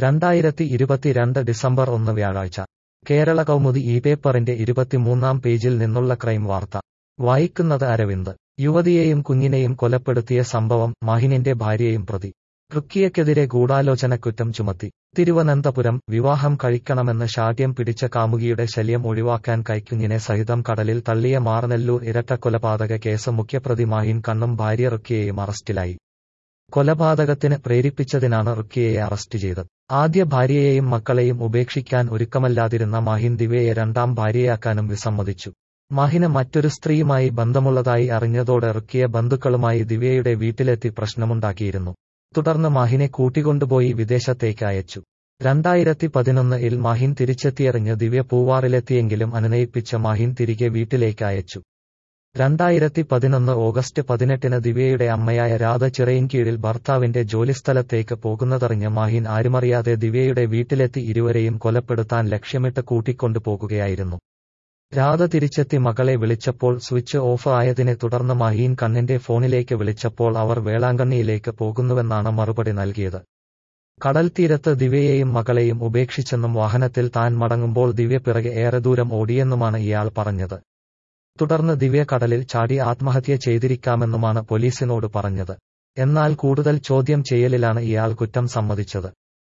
രണ്ടായിരത്തി ഇരുപത്തിരണ്ട് ഡിസംബർ ഒന്ന് വ്യാഴാഴ്ച കേരള കൗമുദി ഈ പേപ്പറിന്റെ ഇരുപത്തിമൂന്നാം പേജിൽ നിന്നുള്ള ക്രൈം വാർത്ത വായിക്കുന്നത് അരവിന്ദ് യുവതിയെയും കുഞ്ഞിനെയും കൊലപ്പെടുത്തിയ സംഭവം മാഹിനിന്റെ ഭാര്യയും പ്രതി റുക്കിയക്കെതിരെ ഗൂഢാലോചനക്കുറ്റം ചുമത്തി തിരുവനന്തപുരം വിവാഹം കഴിക്കണമെന്ന് ശാഠ്യം പിടിച്ച കാമുകിയുടെ ശല്യം ഒഴിവാക്കാൻ കൈക്കുഞ്ഞിനെ സഹിതം കടലിൽ തള്ളിയ മാറനെല്ലൂർ ഇരട്ടക്കൊലപാതക കേസ് മുഖ്യപ്രതി മാഹിൻ കണ്ണും ഭാര്യ റുക്കിയയും അറസ്റ്റിലായി കൊലപാതകത്തിന് പ്രേരിപ്പിച്ചതിനാണ് റുക്കിയയെ അറസ്റ്റ് ചെയ്തത് ആദ്യ ഭാര്യയെയും മക്കളെയും ഉപേക്ഷിക്കാൻ ഒരുക്കമല്ലാതിരുന്ന മാഹിൻ ദിവ്യയെ രണ്ടാം ഭാര്യയാക്കാനും വിസമ്മതിച്ചു മാഹിന് മറ്റൊരു സ്ത്രീയുമായി ബന്ധമുള്ളതായി അറിഞ്ഞതോടെ റുക്കിയ ബന്ധുക്കളുമായി ദിവ്യയുടെ വീട്ടിലെത്തി പ്രശ്നമുണ്ടാക്കിയിരുന്നു തുടർന്ന് മാഹിനെ കൂട്ടിക്കൊണ്ടുപോയി വിദേശത്തേക്ക് അയച്ചു രണ്ടായിരത്തി പതിനൊന്ന് ഇൽ മാഹിൻ തിരിച്ചെത്തിയറിഞ്ഞ് ദിവ്യ പൂവാറിലെത്തിയെങ്കിലും അനുനയിപ്പിച്ച മാഹിൻ തിരികെ വീട്ടിലേക്ക് അയച്ചു രണ്ടായിരത്തി പതിനൊന്ന് ഓഗസ്റ്റ് പതിനെട്ടിന് ദിവ്യയുടെ അമ്മയായ രാധ ചിറയിൻകീഴിൽ ഭർത്താവിന്റെ ജോലിസ്ഥലത്തേക്ക് പോകുന്നതറിഞ്ഞ് മാഹിൻ ആരുമറിയാതെ ദിവ്യയുടെ വീട്ടിലെത്തി ഇരുവരെയും കൊലപ്പെടുത്താൻ ലക്ഷ്യമിട്ട് കൂട്ടിക്കൊണ്ടുപോകുകയായിരുന്നു രാധ തിരിച്ചെത്തി മകളെ വിളിച്ചപ്പോൾ സ്വിച്ച് ഓഫ് ആയതിനെ തുടർന്ന് മഹീൻ കണ്ണിന്റെ ഫോണിലേക്ക് വിളിച്ചപ്പോൾ അവർ വേളാങ്കണ്ണിയിലേക്ക് പോകുന്നുവെന്നാണ് മറുപടി നൽകിയത് കടൽ തീരത്ത് ദിവ്യയെയും മകളെയും ഉപേക്ഷിച്ചെന്നും വാഹനത്തിൽ താൻ മടങ്ങുമ്പോൾ ദിവ്യ പിറകെ ഏറെ ദൂരം ഓടിയെന്നുമാണ് ഇയാൾ പറഞ്ഞത് തുടർന്ന് ദിവ്യ കടലിൽ ചാടി ആത്മഹത്യ ചെയ്തിരിക്കാമെന്നുമാണ് പോലീസിനോട് പറഞ്ഞത് എന്നാൽ കൂടുതൽ ചോദ്യം ചെയ്യലിലാണ് ഇയാൾ കുറ്റം സമ്മതിച്ചത്